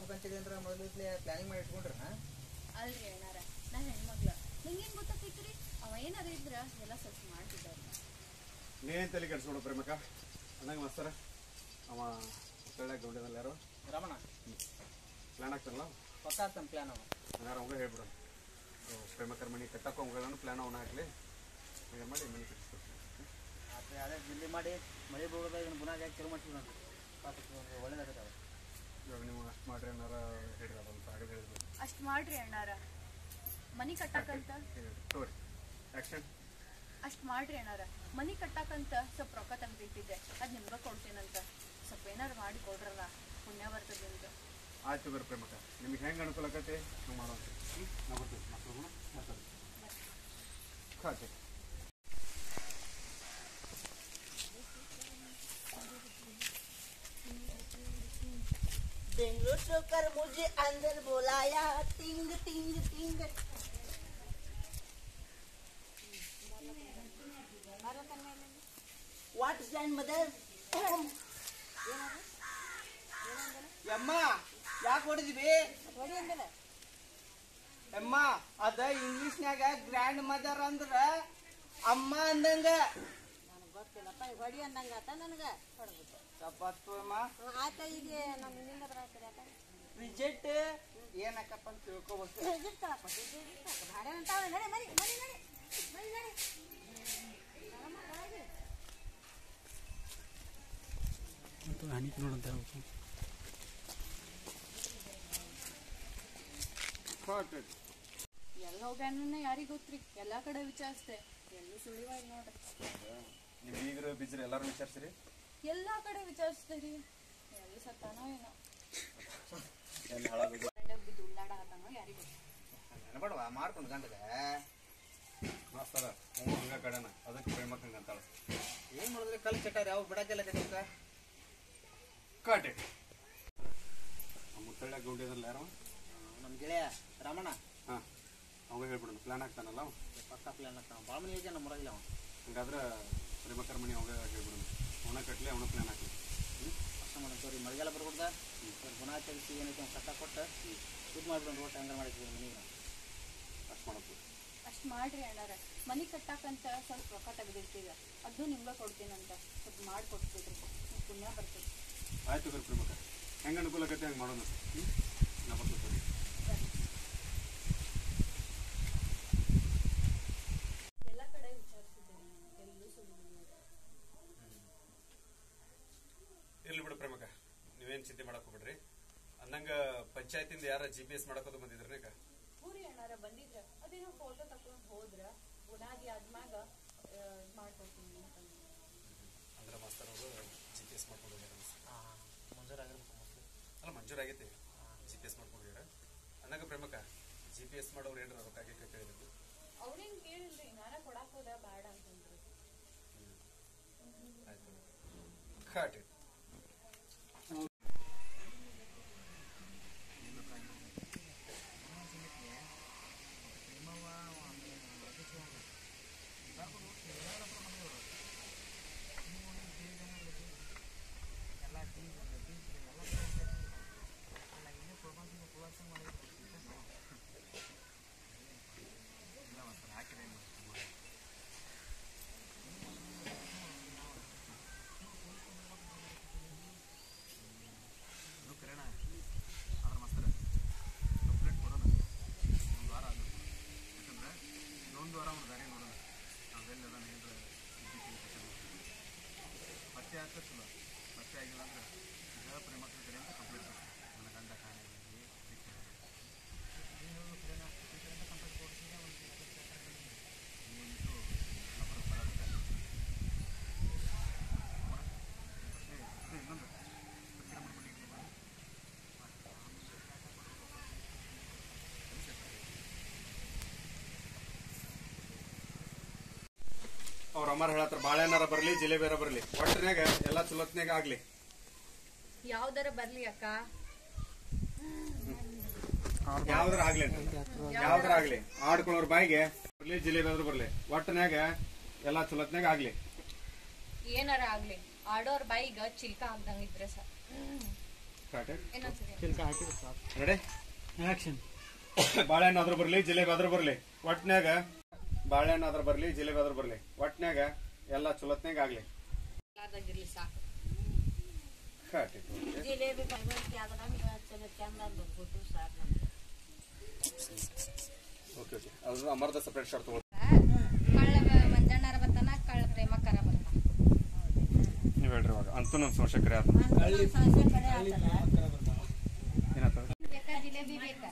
ಪಂಚಾಯತಿ ಅಂದ್ರೆ ಮೊದಲು ಪ್ಲಾನಿಂಗ್ ಮಾಡಿ ಇಟ್ಕೊಂಡ್ರ ಅಲ್ರಿ ಅಣ್ಣಾರ ನಾ ಹೆಣ್ಮಗ್ಳ ನಿಂಗೇನ್ ಗೊತ್ತಾಕೈತ್ರಿ ಅವ ಏನಾರ ಇದ್ರ ಎಲ್ಲ ಸ್ವಲ್ಪ ಮಾಡ್ತಿದ್ದಾರ ನೀನ್ ತಲೆ ಕೆಡ್ಸ್ಕೊಡು ಪ್ರೇಮಕ ಅಂದಂಗ ಮಾಸ್ತರ ಅವ ಕೇಳಕ್ ಗೌಂಡದಲ್ಲಿ ಯಾರು ರಮಣ ಪ್ಲಾನ್ ಆಗ್ತಾನಲ್ಲ ಪಕ್ಕ ಆಗ್ತಾನ ಪ್ಲಾನ್ ಅವ ಹಂಗಾರ ಅವಂಗ ಹೇಳ್ಬಿಡು ಅವ್ ಪ್ರೇಮಕರ ಮನೆ ಕಟ್ಟಕ್ಕೆ ಅವಂಗ ಪ್ಲಾನ್ ಅವನ ಹಾಕ್ಲಿ ಹಂಗ ಮಾಡಿ ಮನೆ ಕಟ್ಟಿಸ್ಕೊಡ್ತೀನಿ ಆದ್ರೆ ಅದೇ ಜಲ್ದಿ ಮಾಡಿ ಮಳೆ ಬೀಳೋದಾಗ ಇದನ್ನ ಬುನಾದಿ ಹಾಕಿ ಶುರು ಮಾಡ್ತೀವಿ ನೋಡ್ರಿ ಪಾಪ ಒಳ್ಳೇದಾಗತ್ತೆ ಇವಾಗ ನೀವು ಅಷ್ಟು ಮಾಡ್ರಿ ಏನಾರ ಹೇಳ್ರಿ ಅದೊಂದು ಆಗದೆ ಹೇಳಿದ್ರು ಅಷ್ಟ್ ಮಾಡ್ರಿ ಅಣ್ಣಾರ ಮನಿ ಕಟ್ಟಾಕಂತ ತೋರಿ ಆ್ಯಕ್ಷನ್ ಅಷ್ಟ್ ಮಾಡ್ರಿ ಅಣ್ಣಾರ ಮನಿ ಕಟ್ಟಾಕಂತ ಸ್ವಲ್ಪ ರೊಕ್ಕ ತಂದಿಟ್ಟಿದ್ದೆ ಅದ್ ನಿಮ್ಗ ಕೊಡ್ತೀನಂತ ಸ್ವಲ್ಪ ಏನಾರು ಮಾಡಿ ಕೊಡ್ರಲ್ಲ ಪುಣ್ಯ ಬರ್ತದೆ ಅಂತ ಆಯ್ತು ಬರ್ರಿ ಪ್ರೇಮಕ ನಿಮ್ಗೆ ಹೆಂಗೆ ಅನುಕೂಲ ಆಕತಿ ನಾವು ಮಾಡೋಣ ಹ್ಞೂ ನಾವು ಬರ್ತೀವಿ ಮಕ್ಕಳು ಮಾತಾಡಿ ಖಾತೆ बेंगलोर से कर मुझे अंदर बुलाया टिंग टिंग टिंग ವಾಟ್ ಇಸ್ ಲ್ಯಾಂಡ್ ಮದರ್ ಯಮ್ಮ ಯಾಕೆ ಹೊಡೆದಿವಿ ಯಮ್ಮ ಅದ ಇಂಗ್ಲಿಷ್ನ್ಯಾಗ ಗ್ರ್ಯಾಂಡ್ ಮದರ್ ಅಂದ್ರ ಅಮ್ಮ ಅಂದಂಗ ನನಗೆ ಗೊತ್ತಿಲ್ಲಪ್ಪ ಈಗ ಹೊಡಿ ಅಂದಂಗ ಆತ ನನಗೆ ಹೊಡ್ಬೇಕು ತಪ್ಪತ್ತು ಅಮ್ಮ ಆತ ಈಗ ನಮ್ಮ ಹಿಂದಿಂದ ಬರತ್ತೀರಿ ಆತ ರಿಜೆಕ್ಟ್ ಏನಕ್ಕಪ್ಪ ಅಂತ ತಿಳ್ಕೊಬೇಕು ಇರ್ತಾಳಪ್ಪ ಭಾಡೆ ಅಂತಾವ ನಡಿ ಮರಿ ಮರಿ ನಡಿ ಮರಿ ನಡಿ ಖಾತೆ ಎಲ್ಲ ಹೋಗ್ಯಾನ ಯಾರಿಗ್ ಗೊತ್ತ್ರಿ ಎಲ್ಲಾ ಕಡೆ ವಿಚಾರಿಸ್ದೆ ಎಲ್ಲೂ ಸುಳಿವ ಇಲ್ಲ ನೋಡ್ರಿ ನೀವು ಈಗಿರೋ ಬಿಜ್ರಿ ಎಲ್ಲರೂ ವಿಚಾರಿಸಿರಿ ಎಲ್ಲಾ ಕಡೆ ವಿಚಾರಿಸ್ತೀರಿ ಎಲ್ಲಿ ಸತ್ತಾನೋ ಏನೋ ಎಲ್ಲಿ ಹಾಳಾಗೋದು ಗಂಡಗ್ ಬಿದ್ದು ಉಳ್ಳಾಡಕತ್ತಾನೋ ಯಾರಿಗ್ ಗೊತ್ತು ನೆನಪಡ್ವಾ ಮಾಡ್ಕೊಂಡು ಗಂಡಗ ಮಾಸ್ತರ ಹ್ಞೂ ಹಂಗ ಕಡೆನ ಅದಕ್ಕೆ ಪ್ರೇಮಕ್ ಹಂಗ ಅಂತಾಳ ಏನ್ ಮಾಡಿದ್ರೆ ಕಲ್ ಚಟ್ಟಾರ ಯಾವ ಬಿಡಕ್ಕೆಲ್ಲ ಕಟ್ಟಿರ್ತ ಕಾಟೆ ಮುತ್ತಳ್ಳ ಗೌಂಡಿಯದಲ್ಲಿ ಯಾರವ ನಮ್ಮ ಗೆಳೆಯ ರಮಣ ಹಾಂ ಅವಾಗ ಹೇಳ್ಬಿಡೋಣ ಪ್ಲಾನ್ ಆಗ್ತಾನಲ್ಲ ಅವ. ಪಕ್ಕ ಪ್ಲಾನ್ ಆಗ್ತಾನ ಭಾಳ ಮಂದಿ ಐತೆ ನಮ್ಮ ಊರಾಗಿಲ್ಲ ಅವ ಹಂಗಾದ್ರೆ ಪ್ರೇಮಕರ ಮನೆ ಅವಾಗ ಹೇಳ್ಬಿಡೋಣ ಅವನ ಕಟ್ಲಿ ಅವನ ಪ್ಲಾನ್ ಹಾಕ್ಲಿ ಹ್ಞೂ ಅಷ್ಟ ಮಾಡೋದು ಮಳೆಗಾಲ ಬರ್ಕೊಡ್ದ ಗುಣ ತೆಗಿಸಿ ಏನೈತೆ ಅವ್ನು ಕಟ್ಟ ಕೊಟ್ಟು ಇದು ಮಾಡ್ಬಿಡೋಣ ಒಟ್ಟು ಹಂಗಾರ ಮಾಡಿದ್ವಿ ಮನೆಗೆ ಅಷ್ಟು ಮಾಡಪ್ಪು ಅಷ್ಟ್ ಮಾಡ್ರಿ ಅಣ್ಣಾರ ಮನಿ ಕಟ್ಟಾಕಂತ ಸ್ವಲ್ಪ ರೊಕ್ಕ ತೆಗೆದಿರ್ತೀಗ ಅದು ನಿಮ್ಗ ಕೊಡ್ತೀನಂತ ಸ್ವಲ್ಪ ಮಾಡ್ಕೊಟ್ಬಿಡ್ರಿ ನಿಮ್ಗ್ ಪುಣ್ಯ ಬರ್ತದೆ ಆಯ್ತು ಬರ್ ಪ್ರಮುಖ ಹೆಂಗೆ ಅನುಕೂಲ ಆಗತ್ತೆ ಹಂಗೆ ಮಾಡೋಣ ಹ್ಞೂ ನಾ ಬರ್ತೀನಿ ಎಲ್ಲ ಕಡೆ ವಿಚಾರಿಸಿದ್ದೀನಿ ಎಲ್ಲೂ ಸುಳ್ಳು ಇರ್ಲಿ ಬಿಡು ಪ್ರಮುಖ ನೀವೇನು ಚಿಂತೆ ಮಾಡಕ್ ಹೋಗ್ಬಿಡ್ರಿ ಅಂದಂಗ ಪಂಚಾಯತಿಂದ ಯಾರ ಜಿ ಪಿ ಎಸ್ ಮಾಡಕೋದು ಬಂದಿದ್ರನೇಕ ಪೂರಿ ಅಣ್ಣಾರ ಬಂದಿದ್ರ ಅದೇನೋ ಫೋಟೋ ತಕೊಂಡ್ ಹೋದ್ರ ಬುನಾದಿ ಆದ್ಮ್ಯಾಗ ಆ, ಇದ್ ಮಾಡ್ಕೊಡ್ತೀನಿ ಅಂತಂದ್ರು. ಅಂದ್ರೆ ಮಾಸ್ತರ್ ಅವರು ಜಿ ಪಿ ಎಸ್ ಮಾಡ್ಕೊಂಡು ಹೋಗ್ಯಾರ ಅನ್ಸುತ್ತೆ. ಮಂಜೂರಾಗಿರ್ಬೇಕು ಮೋಸ್ಟ್ಲಿ ಅಲ್ಲ ಮಂಜೂರಾಗೈತಿ ಜಿ ಪಿ ಎಸ್ ಮಾಡ್ಕೊಂಡು ಹೋಗ್ಯಾರ ಅಂದಂಗ ಪ್ರಮುಖ ಜಿ ಪಿ ಎಸ್ ಮಾಡೋರು ಏನಾರ ರೊಕ್ಕ ಗಿಕ್ಕ ಕೇಳಿದ್ರು ಅವ್ರೇನ್ ಕೇಳಿಲ್ರಿ ನಾನ ಕೊಡಾಕ್ ಹೋದ ಬ್ಯಾಡ ಅಂತಂದ್ರು ಆಯ್ತು ಕಾಟಿ ಇನ್ನೊಂದು ವಾರ ಒಂದು ದಾರಿ ನೋಡೋಣ ನಾವೆಲ್ಲ ಏನಾರ ಪತ್ತೆ ಆಗ್ತದೆ ಚಲೋ ಪತ್ತೆ ಆಗಿಲ್ಲ ಅಂದ್ರೆ ಈಗ ಪ್ರೇಮಕ್ಕಳ ಕಡೆ ಅಂತ ಕಂಪ್ಲೇಂಟ್ ನನ್ನ ಗಂಡ ಕಾಣೆ ಇನ್ನೊಂದು ಅವ್ರ ಅಮ್ಮಾರ ಹೇಳತ್ರ ಬಾಳೆಹಣ್ಣಾರ ಬರ್ಲಿ ಜಿಲೇಬಿಯಾರ ಬರ್ಲಿ ಒಟ್ಟನ್ಯಾಗ ಎಲ್ಲಾ ಚಲೋತ್ನ್ಯಾಗ ಆಗ್ಲಿ ಯಾವ್ದಾರ ಬರ್ಲಿ ಅಕ್ಕ ಯಾವ್ದಾರ ಆಗ್ಲಿ ಯಾವ್ದಾರ ಆಗ್ಲಿ ಆಡ್ಕೊಳ್ಳೋರ್ ಬಾಯಿಗೆ ಬರ್ಲಿ ಜಿಲೇಬಿ ಆದ್ರೂ ಬರ್ಲಿ ಒಟ್ಟನ್ಯಾಗ ಎಲ್ಲಾ ಚಲೋತ್ನ್ಯಾಗ ಆಗ್ಲಿ ಏನಾರ ಆಗ್ಲಿ ಆಡೋರ್ ಬಾಯಿಗ ಚಿಲ್ಕ ಆಗ್ದಂಗಿದ್ರೆ ಸ ರೆಡಿ ಬಾಳೆಹಣ್ಣು ಆದ್ರೂ ಬರ್ಲಿ ಜಿಲೇಬಿ ಆದ್ರೂ ಬರ್ಲಿ ಒಟ್ನ್ಯಾಗ ಬಾಳೆಹಣ್ಣು ಆದ್ರೂ ಬರ್ಲಿ ಜಿಲೇಬಿ ಆದ್ರೂ ಬರ್ಲಿ ಒಟ್ನ್ಯಾಗ ಎಲ್ಲ ಚಲೋತ್ನಾಗ ಆಗ್ಲಿ ಕಟ್ ಇಟ್ಟು. ಜಿಲೇಬಿ ಬಂದೈತಿ ಅದ್ರ ನಮ್ಗೆ ಚಲೋ ಚಂದ ಬಂದ್ಬಿಟ್ಟು ಸಾಕು ನಮ್ಗೆ ಓಕೆ ಓಕೆ ಅದು ಅಮರ್ದ ಸಪ್ರೇಟ್ ಶಾರ್ಟ್ ತಗೋ ಕಳ್ಳ ಮಂಜಣ್ಣರ ಬತ್ತಾನ ಕಳ್ಳ ಪ್ರೇಮಕರ ಬರ್ತಾನ ನೀವು ಹೇಳ್ರಿ ಇವಾಗ ಅಂತೂ ನಮ್ಮ ಸೋಷಕರೇ ಆತ ಸಂಸೆ ಕಡೆ ಆಗ್ತಲ್ಲ ಏನಾಗ್ತದ ಬೇಕಾ ಜಿಲೇಬಿ ಬೇಕಾ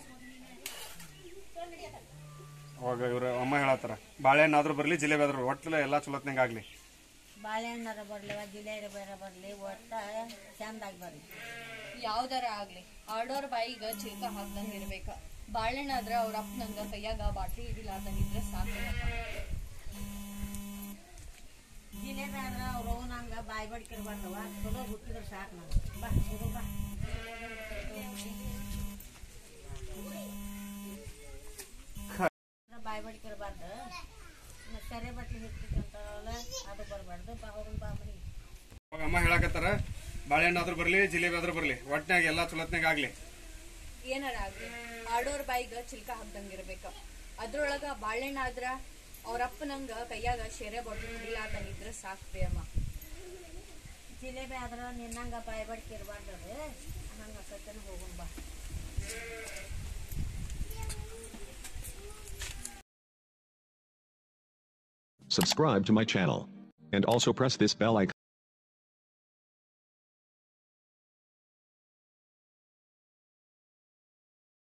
ಅವಾಗ ಇವ್ರ ಅಮ್ಮ ಹೇಳತ್ತಾರ ಬಾಳೆಹಣ್ಣು ಆದ್ರೂ ಬರ್ಲಿ ಜಿಲೇಬಿ ಆದ್ರೂ ಒಟ್ಟಲ್ಲ ಎಲ್ಲ ಚಲೋತ್ನಾಗ ಆಗ್ಲಿ ಬಾಳೆಹಣ್ಣರ ಬರ್ಲಿ ಜಿಲೇಬಿ ಬೇರೆ ಬರ್ಲಿ ಒಟ್ಟ ಚಂದಾಗಿ ಬರ್ಲಿ ಯಾವ್ದಾರ ಆಗ್ಲಿ ಆಡೋರ್ ಬಾಯಿಗ ಚಿಲ್ಕ ಹಾಕ್ದಂಗ ಇರ್ಬೇಕ ಬಾಳೆಹಣ್ಣ ಆದ್ರ ಅವ್ರ ಅಪ್ಪನಂಗ ಕೈಯಾಗ ಬಾಟ್ಲಿ ಹಿಡಿಲಾರ್ದಂಗ ಇದ್ರೆ ಸಾಕು ಜಿಲೇಬಿ ಆದ್ರೆ ಅವ್ರು ನಂಗ ಬಾಯಿ ಬಡ್ಕಿರ್ಬಾರ್ದವ ಚಲೋ ಹುಟ್ಟಿದ್ರೆ ಸಾಕು ನಮ್ಗೆ ಬಾ ಶುರು ಬಾ ಬಾಯಿ ಬಡ್ಕಿರ್ಬಾರ್ದು ಮತ್ತೆ ಸರಿ ಬಟ್ಲಿ ಹಿಟ್ಟಿರ್ತಾವಲ್ಲ ಅದು ಬರಬಾರ್ದು ಬಾ ಅವ್ರನ್ನ ಬಾ ಮನೆಗೆ ಅವಾಗ ಅಮ್ಮ ಹೇಳಕತ್ತಾರ ಬಾಳೆಹಣ್ಣು ಆದ್ರೂ ಬರ್ಲಿ ಜಿಲೇಬಿ ಆದ್ರೂ ಬರ್ಲಿ ಒಟ್ನ್ಯಾಗ ಎಲ್ಲ ಚಲೋತ್ನಾಗ ಆಗ್ಲಿ ಏನಾರ ಆಗ್ಲಿ ಆಡೋರ್ ಬಾಯಿಗ ಚಿಲ್ಕ ಹಾಕ್ದಂಗ ಇರ್ಬೇಕ ಅದ್ರೊಳಗ ಬಾಳೆಹಣ್ಣ ಆದ್ರ ಅವ್ರ ಅಪ್ಪನಂಗ ಕೈಯಾಗ ಶೇರೆ ಬಾಟ್ಲಿ ಹಿಡಿಲಾರ್ದಂಗ ಇದ್ರೆ ಸಾಕ್ರಿ ಅಮ್ಮ ಜಿಲೇಬಿ ಆದ್ರೆ ನಿನ್ನಂಗ ಬಾಯಿ ಬಡ್ಕಿರ್ಬಾರ್ದು ಅದು ಹಂಗೆ ಸತ್ಯನ ಹೋಗೋಣ ಬಾ Subscribe to my channel. And also press this bell icon.